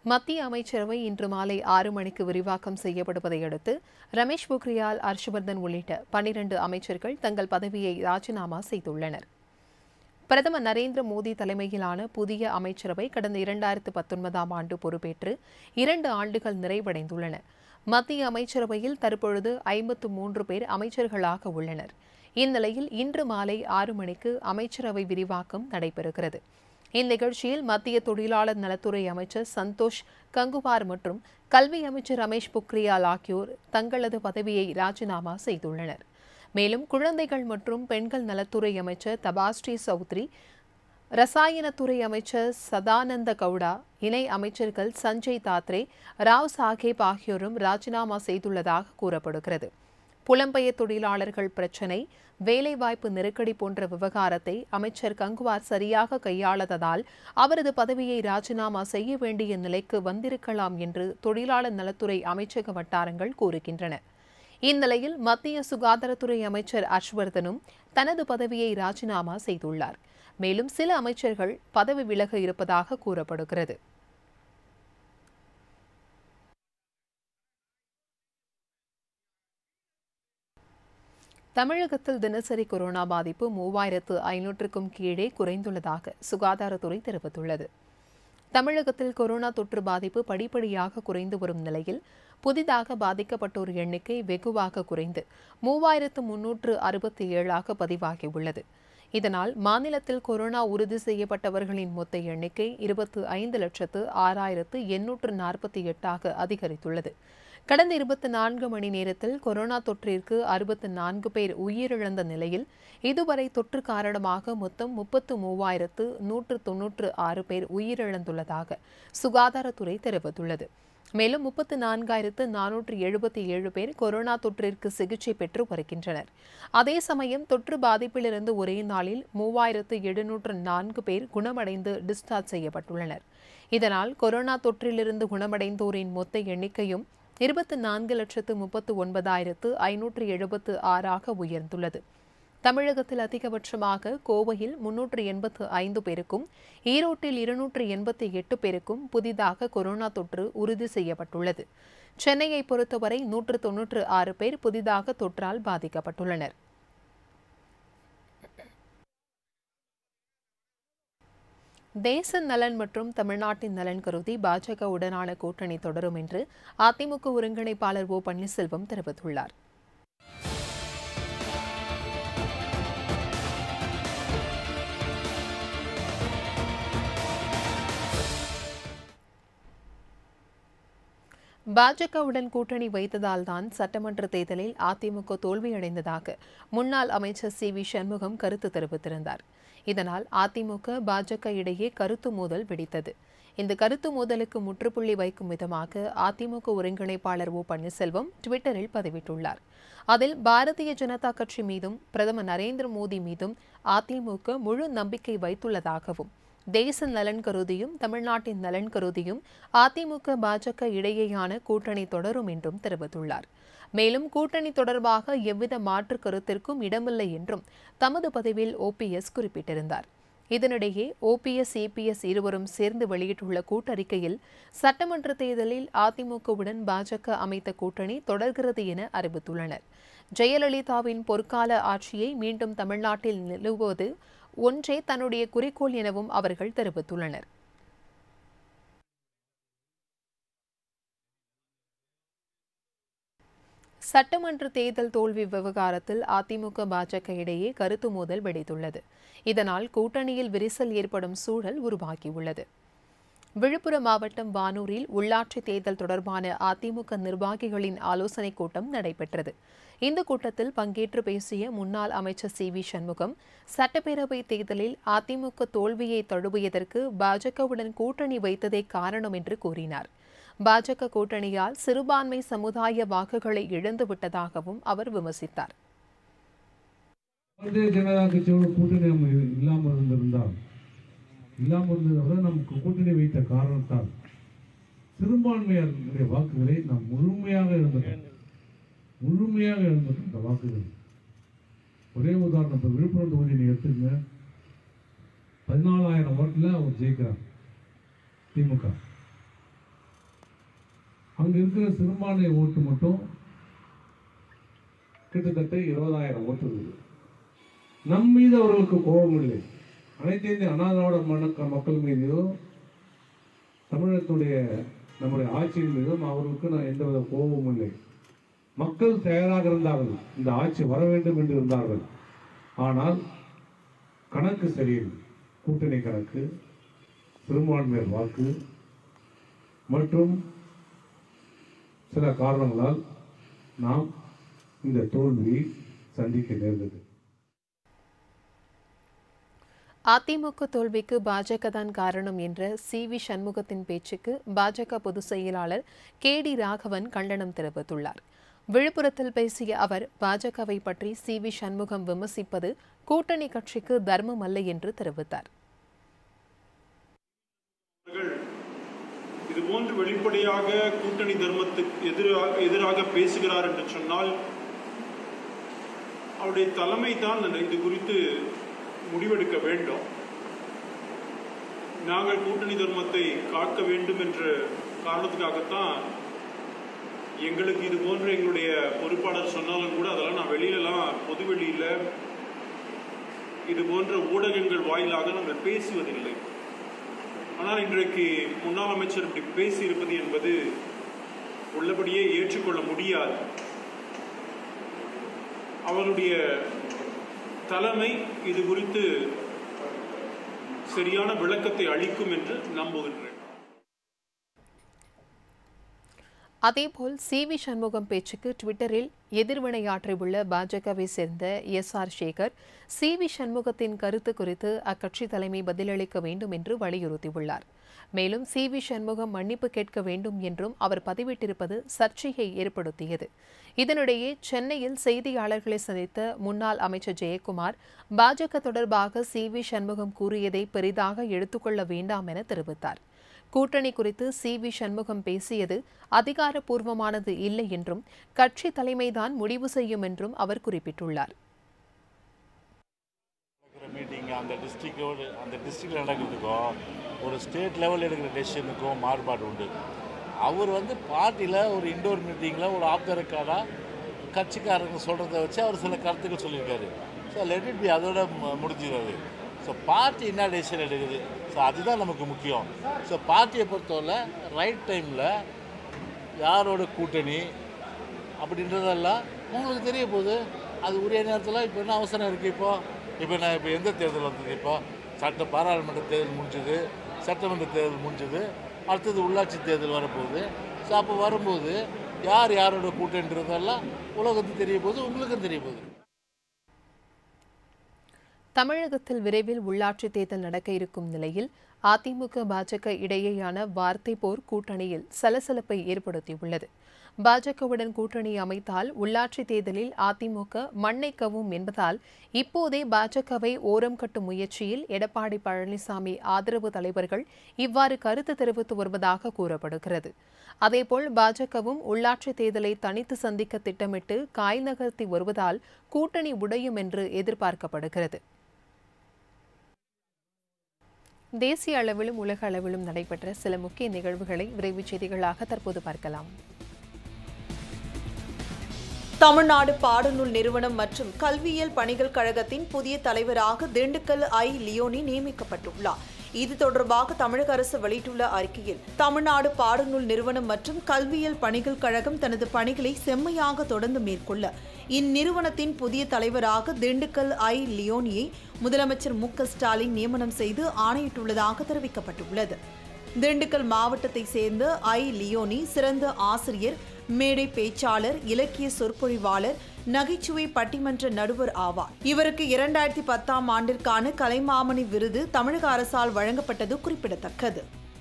மத்திய அமைச்சரவை இன்று மாலை ஆறு மணிக்கு விரிவாக்கம் செய்யப்படுவதை அடுத்து ரமேஷ் பொக்ரியால் ஹர்ஷவர்தன் உள்ளிட்ட பனிரண்டு அமைச்சர்கள் தங்கள் பதவியை ராஜினாமா செய்துள்ளனர் பிரதமர் நரேந்திர மோடி தலைமையிலான புதிய அமைச்சரவை கடந்த இரண்டாயிரத்து பத்தொன்பதாம் ஆண்டு பொறுப்பேற்று இரண்டு ஆண்டுகள் நிறைவடைந்துள்ளன மத்திய அமைச்சரவையில் தற்பொழுது ஐம்பத்து மூன்று பேர் அமைச்சர்களாக உள்ளனர் இந்நிலையில் இன்று மாலை ஆறு மணிக்கு அமைச்சரவை விரிவாக்கம் நடைபெறுகிறது இந்நிகழ்ச்சியில் மத்திய தொழிலாளர் நலத்துறை அமைச்சர் சந்தோஷ் கங்குவார் மற்றும் கல்வி அமைச்சர் ரமேஷ் பொக்ரியால் ஆகியோர் தங்களது பதவியை ராஜினாமா செய்துள்ளனர் மேலும் குழந்தைகள் மற்றும் பெண்கள் நலத்துறை அமைச்சர் தபாஸ்ரீ சௌத்ரி ரசாயனத்துறை அமைச்சர் சதானந்த கவுடா இணை அமைச்சர்கள் சஞ்சய் தாத்ரே ராவ் சாஹேப் ஆகியோரும் ராஜினாமா செய்துள்ளதாக கூறப்படுகிறது புலம்பெயர் தொழிலாளர்கள் பிரச்சினை வேலைவாய்ப்பு நெருக்கடி போன்ற விவகாரத்தை அமைச்சர் கங்குவார் சரியாக கையாளாததால் அவரது பதவியை ராஜினாமா செய்ய வேண்டிய நிலைக்கு வந்திருக்கலாம் என்று தொழிலாளர் நலத்துறை அமைச்சக வட்டாரங்கள் கூறுகின்றன இந்நிலையில் மத்திய சுகாதாரத்துறை அமைச்சர் ஹர்ஷ்வர்தனும் தனது பதவியை ராஜினாமா செய்துள்ளார் மேலும் சில அமைச்சர்கள் பதவி விலக இருப்பதாக கூறப்படுகிறது தமிழகத்தில் தினசரி கொரோனா பாதிப்பு மூவாயிரத்து ஐநூற்றுக்கும் கீழே குறைந்துள்ளதாக சுகாதாரத்துறை தெரிவித்துள்ளது தமிழகத்தில் கொரோனா தொற்று பாதிப்பு படிப்படியாக குறைந்து வரும் நிலையில் புதிதாக பாதிக்கப்பட்டோர் எண்ணிக்கை வெகுவாக குறைந்து மூவாயிரத்து முன்னூற்று அறுபத்தி ஏழாக பதிவாகியுள்ளது இதனால் மாநிலத்தில் கொரோனா உறுதி செய்யப்பட்டவர்களின் மொத்த எண்ணிக்கை இருபத்து ஐந்து லட்சத்து ஆறாயிரத்து எண்ணூற்று நாற்பத்தி எட்டாக அதிகரித்துள்ளது கடந்த இருபத்தி நான்கு மணி நேரத்தில் கொரோனா தொற்றிற்கு அறுபத்து நான்கு பேர் உயிரிழந்த நிலையில் இதுவரை தொற்று காரணமாக மொத்தம் முப்பத்து மூவாயிரத்து நூற்று தொன்னூற்று ஆறு பேர் உயிரிழந்துள்ளதாக சுகாதாரத்துறை தெரிவித்துள்ளது மேலும் முப்பத்து நான்காயிரத்து நானூற்று எழுபத்தி ஏழு பேர் கொரோனா தொற்றிற்கு சிகிச்சை பெற்று வருகின்றனர் அதே சமயம் தொற்று பாதிப்பிலிருந்து ஒரே நாளில் மூவாயிரத்து எழுநூற்று நான்கு பேர் குணமடைந்து டிஸ்சார்ஜ் செய்யப்பட்டுள்ளனர் இதனால் கொரோனா தொற்றிலிருந்து குணமடைந்தோரின் மொத்த எண்ணிக்கையும் இருபத்து நான்கு லட்சத்து முப்பத்து ஒன்பதாயிரத்து ஐநூற்று எழுபத்து ஆறாக உயர்ந்துள்ளது தமிழகத்தில் அதிகபட்சமாக கோவையில் முன்னூற்று எண்பத்து ஐந்து பேருக்கும் ஈரோட்டில் இருநூற்று எண்பத்தி எட்டு பேருக்கும் புதிதாக கொரோனா தொற்று உறுதி செய்யப்பட்டுள்ளது சென்னையை பொறுத்தவரை நூற்று தொன்னூற்று ஆறு பேர் புதிதாக தொற்றால் பாதிக்கப்பட்டுள்ளனர் தேச நலன் மற்றும் தமிழ்நாட்டின் நலன் கருதி பாஜகவுடனான கூட்டணி தொடரும் என்று அதிமுக ஒருங்கிணைப்பாளர் ஓ பன்னீர்செல்வம் தெரிவித்துள்ளார் பாஜகவுடன் கூட்டணி வைத்ததால் தான் சட்டமன்ற தேர்தலில் அதிமுக தோல்வியடைந்ததாக முன்னாள் அமைச்சர் சி வி சண்முகம் கருத்து தெரிவித்திருந்தார் இதனால் அதிமுக பாஜக இடையே கருத்து மோதல் வெடித்தது இந்த கருத்து மோதலுக்கு முற்றுப்புள்ளி வைக்கும் விதமாக அதிமுக ஒருங்கிணைப்பாளர் ஓ பன்னீர்செல்வம் டுவிட்டரில் பதிவிட்டுள்ளார் அதில் பாரதிய ஜனதா கட்சி மீதும் பிரதமர் நரேந்திர மோடி மீதும் அதிமுக முழு நம்பிக்கை வைத்துள்ளதாகவும் தேச நலன் கருதியும் தமிழ்நாட்டின் நலன் கருதியும் அதிமுக பாஜக இடையேயான கூட்டணி தொடரும் என்றும் தெரிவித்துள்ளார் மேலும் கூட்டணி தொடர்பாக எவ்வித மாற்று கருத்திற்கும் இடமில்லை என்றும் தமது பதிவில் ஓபிஎஸ் குறிப்பிட்டிருந்தார் இதனிடையே ஓபிஎஸ் ஏபிஎஸ் இருவரும் சேர்ந்து வெளியிட்டுள்ள கூட்டறிக்கையில் சட்டமன்ற தேர்தலில் அதிமுகவுடன் பாஜக அமைத்த கூட்டணி தொடர்கிறது என அறிவித்துள்ளனர் ஜெயலலிதாவின் பொற்கால ஆட்சியை மீண்டும் தமிழ்நாட்டில் நிறுவுவது ஒன்றே தன்னுடைய குறிக்கோள் எனவும் அவர்கள் தெரிவித்துள்ளனர் சட்டமன்ற தேர்தல் தோல்வி விவகாரத்தில் அதிமுக பாஜக இடையே கருத்து மோதல் வெடித்துள்ளது இதனால் கூட்டணியில் விரிசல் ஏற்படும் சூழல் உருவாகியுள்ளது விழுப்புரம் மாவட்டம் வானூரில் உள்ளாட்சி தேர்தல் தொடர்பான அதிமுக நிர்வாகிகளின் ஆலோசனைக் கூட்டம் நடைபெற்றது இந்த கூட்டத்தில் பங்கேற்று பேசிய முன்னாள் அமைச்சர் சி வி சண்முகம் சட்டப்பேரவை தேர்தலில் அதிமுக தோல்வியை தழுவியதற்கு பாஜகவுடன் கூட்டணி வைத்ததே காரணம் என்று கூறினார் பாஜக கூட்டணியால் சிறுபான்மை சமுதாய வாக்குகளை இழந்து விட்டதாகவும் அவர் விமர்சித்தார் பாரதிய ஜனதா கட்சியோட கூட்டணி நம்ம இல்லாமல் இருந்திருந்தால் இல்லாமல் இருந்ததை நமக்கு கூட்டணி வைத்த காரணத்தால் சிறுபான்மையாளர்களுடைய வாக்குகளை நாம் முழுமையாக இழந்துட்டோம் முழுமையாக இழந்துட்டோம் இந்த வாக்குகள் ஒரே உதாரணம் இப்போ விழுப்புரம் தொகுதி நீங்க எடுத்துங்க பதினாலாயிரம் வாட்டில் அவர் ஜெயிக்கிறார் திமுக அங்கே இருக்கிற சிறுபான்மை ஓட்டு மட்டும் கிட்டத்தட்ட இருபதாயிரம் ஓட்டு இருக்குது நம் மீது அவர்களுக்கு கோபம் இல்லை அனைத்து இந்திய அண்ணா திராவிட மணக்க மக்கள் மீதோ தமிழகத்துடைய நம்முடைய ஆட்சியின் மீதும் அவர்களுக்கு நான் எந்தவித கோபமும் இல்லை மக்கள் தயாராக இருந்தார்கள் இந்த ஆட்சி வர வேண்டும் என்று இருந்தார்கள் ஆனால் கணக்கு சரியில்லை கூட்டணி கணக்கு சிறுபான்மையர் வாக்கு மற்றும் சில காரணங்களால் நாம் இந்த தோல்வியை சந்திக்க நேர்ந்தது அதிமுக தோல்விக்கு பாஜக தான் காரணம் என்ற சி வி சண்முகத்தின் பேச்சுக்கு பாஜக பொதுச் செயலாளர் கே டி ராகவன் கண்டனம் தெரிவித்துள்ளார் விழுப்புரத்தில் பேசிய அவர் பாஜகவை பற்றி சி வி சண்முகம் விமர்சிப்பது கூட்டணி கட்சிக்கு தர்மம் அல்ல என்று தெரிவித்தார் அவர்கள் இது போன்று வெளிப்படையாக கூட்டணி தர்மத்துக்கு எதிராக எதிராக பேசுகிறார் என்று சொன்னால் அவருடைய தலைமை தான் இது குறித்து முடிவெடுக்க வேண்டும் நாங்கள் கூட்டணி தர்மத்தை காக்க வேண்டும் என்ற காரணத்துக்காகத்தான் எங்களுக்கு இது போன்ற எங்களுடைய பொறுப்பாளர் சொன்னாலும் கூட அதெல்லாம் நான் வெளியிலலாம் பொதுவெளியில் இது போன்ற ஊடகங்கள் வாயிலாக நாங்கள் பேசுவதில்லை ஆனால் இன்றைக்கு முன்னாள் அமைச்சர் இப்படி பேசியிருப்பது என்பது உள்ளபடியே ஏற்றுக்கொள்ள முடியாது அவருடைய தலைமை இது குறித்து சரியான விளக்கத்தை அளிக்கும் என்று நம்புகின்றேன் அதேபோல் சி வி சண்முகம் பேச்சுக்கு ட்விட்டரில் எதிர்வினையாற்றியுள்ள பாஜகவை சேர்ந்த S R Sekar C V சண்முகத்தின் கருத்து குறித்து அக்கட்சி தலைமை பதிலளிக்க வேண்டும் என்று வலியுறுத்தியுள்ளார் மேலும் சி வி சண்முகம் மன்னிப்பு கேட்க வேண்டும் என்றும் அவர் பதிவிட்டிருப்பது சர்ச்சையை ஏற்படுத்தியது இதனிடையே சென்னையில் செய்தியாளர்களை சந்தித்த முன்னாள் அமைச்சர் ஜெயக்குமார் பாஜக தொடர்பாக சி வி சண்முகம் கூறியதை பெரிதாக எடுத்துக்கொள்ள வேண்டாம் என தெரிவித்தார் கூட்டணி குறித்து சி வி சண்முகம் பேசியது அதிகாரப்பூர்வமானது இல்லை என்றும் கட்சி தலைமைதான் முடிவு செய்யும் என்றும் அவர் குறிப்பிட்டுள்ளார் நடக்கிற மீட்டிங் அந்த டிஸ்ட்ரிக்டோடு அந்த டிஸ்ட்ரிக்டில் நடக்கிறதுக்கும் ஒரு ஸ்டேட் லெவல் எடுக்கிற டெசிஷனுக்கும் மாறுபாடு உண்டு அவர் வந்து பார்ட்டியில் ஒரு இண்டோர் மீட்டிங்கில் ஒரு ஆஃப் த ரெக்கார்டாக கட்சிக்காரங்க சொல்கிறத வச்சு அவர் சில கருத்துக்கள் சொல்லியிருக்காரு ஸோ லெட் இட் பி அதோட மு- முடிஞ்சுது அது ஸோ பார்ட்டி என்ன டெசிஷன் எடுக்குது ஸோ அதுதான் நமக்கு முக்கியம் ஸோ பார்ட்டியை பொறுத்தவரை ரைட் டைமில் யாரோட கூட்டணி அப்படின்றதெல்லாம் உங்களுக்கு தெரிய போகுது அது உரிய நேரத்தில் இப்போ என்ன அவசரம் இருக்குது இப்போ இப்போ நான் இப்போ எந்த தேர்தல் வந்தது இப்போ சட்ட பாராளுமன்ற தேர்தல் முடிஞ்சது சட்டமன்ற தேர்தல் முடிஞ்சது அடுத்தது உள்ளாட்சி தேர்தல் வரப்போகுது ஸோ அப்போ வரும்போது யார் யாரோட கூட்டணின்றதெல்லாம் உலகத்துக்கு தெரிய போகுது உங்களுக்கும் தெரிய போகுது தமிழகத்தில் விரைவில் உள்ளாட்சித் தேர்தல் நடக்க இருக்கும் நிலையில் அதிமுக பாஜக இடையேயான வார்த்தை போர் கூட்டணியில் சலசலப்பை ஏற்படுத்தியுள்ளது பாஜகவுடன் கூட்டணி அமைத்தால் உள்ளாட்சித் தேர்தலில் அதிமுக மண்ணை கவ்வும் என்பதால் இப்போதே பாஜகவை ஓரம் கட்டும் முயற்சியில் எடப்பாடி பழனிசாமி ஆதரவு தலைவர்கள் இவ்வாறு கருத்து தெரிவித்து வருவதாக கூறப்படுகிறது அதேபோல் பாஜகவும் உள்ளாட்சித் தேர்தலை தனித்து சந்திக்க திட்டமிட்டு காய் நகர்த்தி வருவதால் கூட்டணி உடையும் என்று எதிர்பார்க்கப்படுகிறது தேசிய அளவிலும் உலக அளவிலும் நடைபெற்ற சில முக்கிய நிகழ்வுகளை விரைவுச் செய்திகளாக தற்போது பார்க்கலாம் தமிழ்நாடு பாடநூல் நிறுவனம் மற்றும் கல்வியியல் பணிகள் கழகத்தின் புதிய தலைவராக திண்டுக்கல் ஐ லியோனி நியமிக்கப்பட்டுள்ளார் இது தொடர்பாக தமிழக அரசு வெளியிட்டுள்ள அறிக்கையில் தமிழ்நாடு பாடநூல் நிறுவனம் மற்றும் கல்வியியல் பணிகள் கழகம் தனது பணிகளை செம்மையாக தொடர்ந்து மேற்கொள்ள இந்நிறுவனத்தின் புதிய தலைவராக திண்டுக்கல் ஐ லியோனியை முதலமைச்சர் மு க ஸ்டாலின் நியமனம் செய்து ஆணையிட்டுள்ளதாக தெரிவிக்கப்பட்டுள்ளது திண்டுக்கல் மாவட்டத்தை சேர்ந்த ஐ லியோனி சிறந்த ஆசிரியர் மேடை பேச்சாளர் இலக்கிய சொற்பொழிவாளர் நகைச்சுவை பட்டிமன்ற நடுவர் ஆவார் இவருக்கு இரண்டாயிரத்தி பத்தாம் ஆண்டிற்கான கலைமாமணி விருது தமிழக அரசால் வழங்கப்பட்டது குறிப்பிடத்தக்கது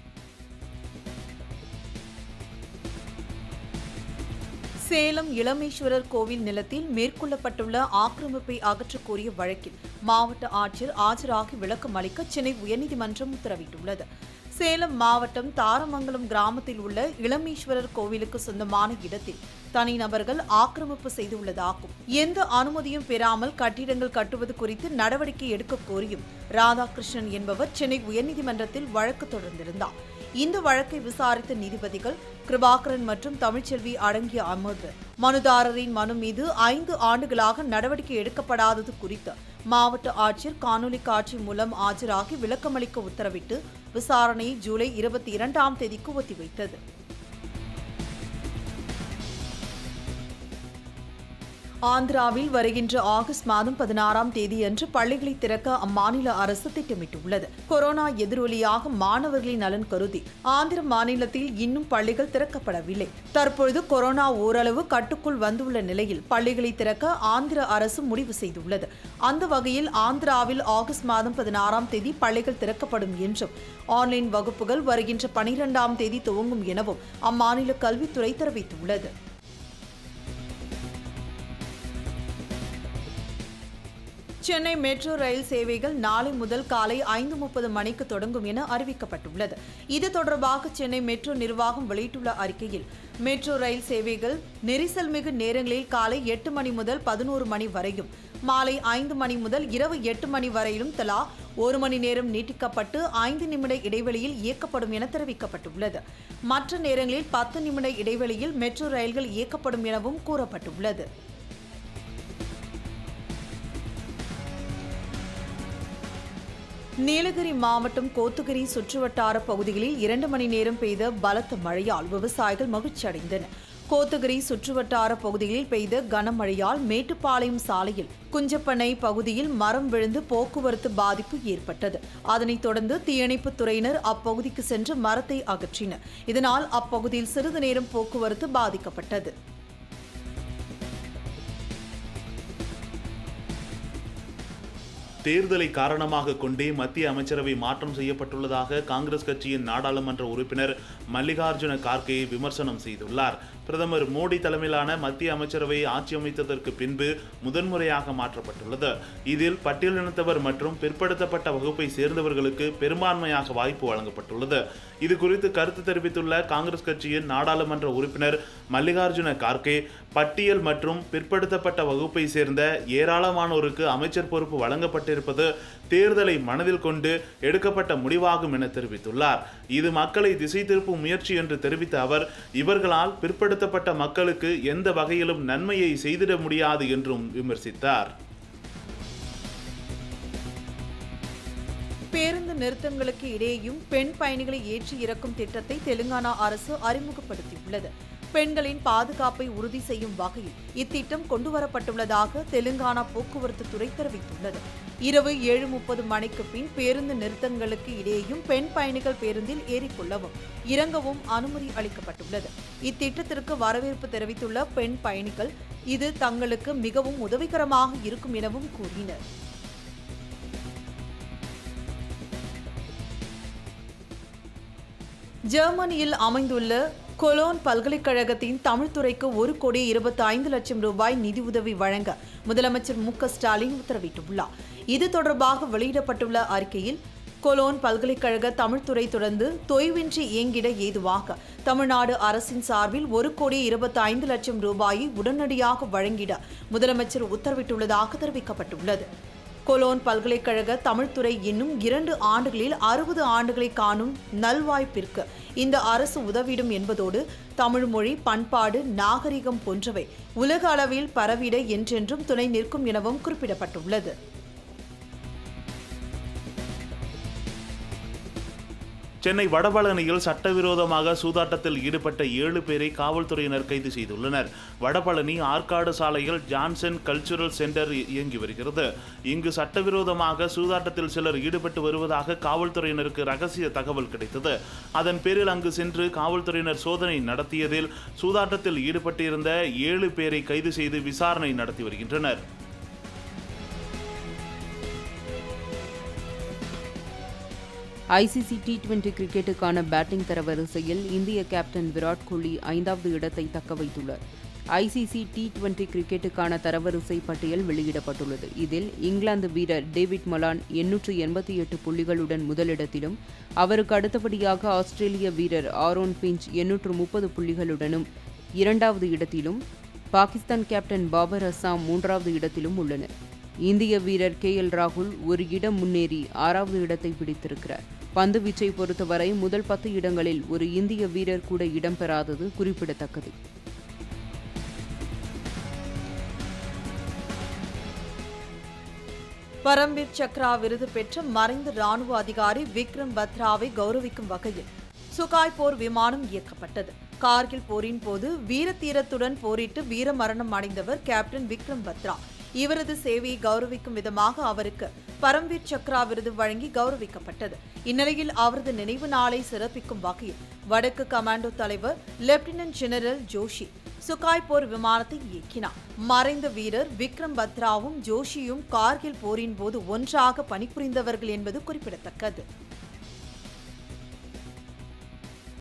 சேலம் இளமேஸ்வரர் கோவில் நிலத்தில் மேற்கொள்ளப்பட்டுள்ள ஆக்கிரமிப்பை அகற்றக் கோரிய வழக்கில் மாவட்ட ஆட்சியர் ஆஜராகி விளக்கம் அளிக்க சென்னை உயர்நீதிமன்றம் உத்தரவிட்டுள்ளது சேலம் மாவட்டம் தாரமங்கலம் கிராமத்தில் உள்ள இளமேஸ்வரர் கோவிலுக்கு சொந்தமான இடத்தில் தனிநபர்கள் ஆக்கிரமிப்பு செய்துள்ளதாகவும் எந்த அனுமதியும் பெறாமல் கட்டிடங்கள் கட்டுவது குறித்து நடவடிக்கை எடுக்க கோரியும் ராதாகிருஷ்ணன் என்பவர் சென்னை உயர்நீதிமன்றத்தில் வழக்கு தொடர்ந்திருந்தார் இந்த வழக்கை விசாரித்த நீதிபதிகள் கிருபாகரன் மற்றும் தமிழ்ச்செல்வி அடங்கிய அமர்வு மனுதாரரின் மனு மீது ஐந்து ஆண்டுகளாக நடவடிக்கை எடுக்கப்படாதது குறித்து மாவட்ட ஆட்சியர் காணொலி காட்சி மூலம் ஆஜராகி விளக்கமளிக்க உத்தரவிட்டு விசாரணையை ஜூலை இருபத்தி இரண்டாம் தேதிக்கு ஒத்திவைத்தது ஆந்திராவில் வருகின்ற ஆகஸ்ட் மாதம் பதினாறாம் தேதியன்று பள்ளிகளை திறக்க அம்மாநில அரசு திட்டமிட்டுள்ளது கொரோனா எதிரொலியாக மாணவர்களின் நலன் கருதி ஆந்திர மாநிலத்தில் இன்னும் பள்ளிகள் திறக்கப்படவில்லை தற்பொழுது கொரோனா ஓரளவு கட்டுக்குள் வந்துள்ள நிலையில் பள்ளிகளை திறக்க ஆந்திர அரசு முடிவு செய்துள்ளது அந்த வகையில் ஆந்திராவில் ஆகஸ்ட் மாதம் பதினாறாம் தேதி பள்ளிகள் திறக்கப்படும் என்றும் ஆன்லைன் வகுப்புகள் வருகின்ற பனிரெண்டாம் தேதி துவங்கும் எனவும் அம்மாநில கல்வித்துறை தெரிவித்துள்ளது சென்னை மெட்ரோ ரயில் சேவைகள் நாளை முதல் காலை ஐந்து முப்பது மணிக்கு தொடங்கும் என அறிவிக்கப்பட்டுள்ளது இது தொடர்பாக சென்னை மெட்ரோ நிர்வாகம் வெளியிட்டுள்ள அறிக்கையில் மெட்ரோ ரயில் சேவைகள் நெரிசல் மிகு நேரங்களில் காலை எட்டு மணி முதல் பதினோரு மணி வரையும் மாலை ஐந்து மணி முதல் இரவு எட்டு மணி வரையிலும் தலா ஒரு மணி நேரம் நீட்டிக்கப்பட்டு ஐந்து நிமிட இடைவெளியில் இயக்கப்படும் என தெரிவிக்கப்பட்டுள்ளது மற்ற நேரங்களில் பத்து நிமிட இடைவெளியில் மெட்ரோ ரயில்கள் இயக்கப்படும் எனவும் கூறப்பட்டுள்ளது நீலகிரி மாவட்டம் கோத்தகிரி சுற்றுவட்டார பகுதிகளில் இரண்டு மணி நேரம் பெய்த பலத்த மழையால் விவசாயிகள் மகிழ்ச்சி அடைந்தனர் கோத்தகிரி சுற்றுவட்டார பகுதிகளில் பெய்த கனமழையால் மேட்டுப்பாளையம் சாலையில் குஞ்சப்பனை பகுதியில் மரம் விழுந்து போக்குவரத்து பாதிப்பு ஏற்பட்டது அதனைத் தொடர்ந்து தீயணைப்புத் துறையினர் அப்பகுதிக்கு சென்று மரத்தை அகற்றினர் இதனால் அப்பகுதியில் சிறிது நேரம் போக்குவரத்து பாதிக்கப்பட்டது தேர்தலை காரணமாக கொண்டே மத்திய அமைச்சரவை மாற்றம் செய்யப்பட்டுள்ளதாக காங்கிரஸ் கட்சியின் நாடாளுமன்ற உறுப்பினர் மல்லிகார்ஜுன கார்கே விமர்சனம் செய்துள்ளார் பிரதமர் மோடி தலைமையிலான மத்திய அமைச்சரவை ஆட்சி அமைத்ததற்கு பின்பு முதன்முறையாக மாற்றப்பட்டுள்ளது இதில் பட்டியலினத்தவர் மற்றும் பிற்படுத்தப்பட்ட வகுப்பை சேர்ந்தவர்களுக்கு பெரும்பான்மையாக வாய்ப்பு வழங்கப்பட்டுள்ளது இது குறித்து கருத்து தெரிவித்துள்ள காங்கிரஸ் கட்சியின் நாடாளுமன்ற உறுப்பினர் மல்லிகார்ஜுன கார்கே பட்டியல் மற்றும் பிற்படுத்தப்பட்ட வகுப்பை சேர்ந்த ஏராளமானோருக்கு அமைச்சர் பொறுப்பு வழங்கப்பட்டிருப்பது தேர்தலை மனதில் கொண்டு எடுக்கப்பட்ட முடிவாகும் என தெரிவித்துள்ளார் இது மக்களை திசை திருப்பும் முயற்சி என்று தெரிவித்த அவர் இவர்களால் பிற்படுத்தப்பட்ட மக்களுக்கு எந்த வகையிலும் நன்மையை செய்திட முடியாது என்றும் விமர்சித்தார் பேருந்து நிறுத்தங்களுக்கு இடையேயும் பெண் பயணிகளை ஏற்றி இறக்கும் திட்டத்தை தெலுங்கானா அரசு அறிமுகப்படுத்தியுள்ளது பெண்களின் பாதுகாப்பை உறுதி செய்யும் வகையில் இத்திட்டம் கொண்டுவரப்பட்டுள்ளதாக தெலுங்கானா போக்குவரத்து துறை தெரிவித்துள்ளது இரவு ஏழு முப்பது மணிக்கு பின் பேருந்து நிறுத்தங்களுக்கு இடையேயும் பெண் பயணிகள் பேருந்தில் ஏறிக்கொள்ளவும் இறங்கவும் அனுமதி அளிக்கப்பட்டுள்ளது இத்திட்டத்திற்கு வரவேற்பு தெரிவித்துள்ள பெண் பயணிகள் இது தங்களுக்கு மிகவும் உதவிகரமாக இருக்கும் எனவும் கூறினர் ஜெர்மனியில் அமைந்துள்ள கொலோன் பல்கலைக்கழகத்தின் தமிழ்துறைக்கு ஒரு கோடி இருபத்தி ஐந்து லட்சம் ரூபாய் நிதியுதவி வழங்க முதலமைச்சர் மு க ஸ்டாலின் உத்தரவிட்டுள்ளார் இது தொடர்பாக வெளியிடப்பட்டுள்ள அறிக்கையில் கொலோன் பல்கலைக்கழக தமிழ்துறை தொடர்ந்து தொய்வின்றி இயங்கிட ஏதுவாக தமிழ்நாடு அரசின் சார்பில் ஒரு கோடி இருபத்தி ஐந்து லட்சம் ரூபாயை உடனடியாக வழங்கிட முதலமைச்சர் உத்தரவிட்டுள்ளதாக தெரிவிக்கப்பட்டுள்ளது கொலோன் பல்கலைக்கழக தமிழ்துறை இன்னும் இரண்டு ஆண்டுகளில் அறுபது ஆண்டுகளை காணும் நல்வாய்ப்பிற்கு இந்த அரசு உதவிடும் என்பதோடு தமிழ் மொழி பண்பாடு நாகரிகம் போன்றவை உலக அளவில் பரவிட என்றென்றும் துணை நிற்கும் எனவும் குறிப்பிடப்பட்டுள்ளது சென்னை வடபழனியில் சட்டவிரோதமாக சூதாட்டத்தில் ஈடுபட்ட ஏழு பேரை காவல்துறையினர் கைது செய்துள்ளனர் வடபழனி ஆற்காடு சாலையில் ஜான்சன் கல்ச்சுரல் சென்டர் இயங்கி வருகிறது இங்கு சட்டவிரோதமாக சூதாட்டத்தில் சிலர் ஈடுபட்டு வருவதாக காவல்துறையினருக்கு ரகசிய தகவல் கிடைத்தது அதன் பேரில் அங்கு சென்று காவல்துறையினர் சோதனை நடத்தியதில் சூதாட்டத்தில் ஈடுபட்டிருந்த ஏழு பேரை கைது செய்து விசாரணை நடத்தி வருகின்றனர் ஐசிசி டி டுவெண்டி கிரிக்கெட்டுக்கான பேட்டிங் தரவரிசையில் இந்திய கேப்டன் விராட் கோலி ஐந்தாவது இடத்தை தக்க வைத்துள்ளார் ஐசிசி டி டுவெண்டி கிரிக்கெட்டுக்கான தரவரிசை பட்டியல் வெளியிடப்பட்டுள்ளது இதில் இங்கிலாந்து வீரர் டேவிட் மலான் எண்ணூற்று எண்பத்தி எட்டு புள்ளிகளுடன் முதலிடத்திலும் அவருக்கு அடுத்தபடியாக ஆஸ்திரேலிய வீரர் ஆரோன் பிஞ்ச் எண்ணூற்று முப்பது புள்ளிகளுடனும் இரண்டாவது இடத்திலும் பாகிஸ்தான் கேப்டன் பாபர் அசாம் மூன்றாவது இடத்திலும் உள்ளனர் இந்திய வீரர் கே எல் ராகுல் ஒரு இடம் முன்னேறி ஆறாவது இடத்தை பிடித்திருக்கிறார் பந்துவீச்சை பொறுத்தவரை முதல் பத்து இடங்களில் ஒரு இந்திய வீரர் கூட இடம்பெறாதது குறிப்பிடத்தக்கது பரம்வீர் சக்ரா விருது பெற்ற மறைந்த ராணுவ அதிகாரி விக்ரம் பத்ராவை கௌரவிக்கும் வகையில் சுகாய் போர் விமானம் இயக்கப்பட்டது கார்கில் போரின் போது வீரத்தீரத்துடன் போரிட்டு வீரமரணம் அடைந்தவர் கேப்டன் விக்ரம் பத்ரா இவரது சேவையை கௌரவிக்கும் விதமாக அவருக்கு பரம்வீர் சக்ரா விருது வழங்கி கௌரவிக்கப்பட்டது இந்நிலையில் அவரது நினைவு நாளை சிறப்பிக்கும் வகையில் வடக்கு கமாண்டோ தலைவர் லெப்டினன்ட் ஜெனரல் ஜோஷி சுகாய் போர் விமானத்தை இயக்கினார் மறைந்த வீரர் விக்ரம் பத்ராவும் ஜோஷியும் கார்கில் போரின் போது ஒன்றாக பணிபுரிந்தவர்கள் என்பது குறிப்பிடத்தக்கது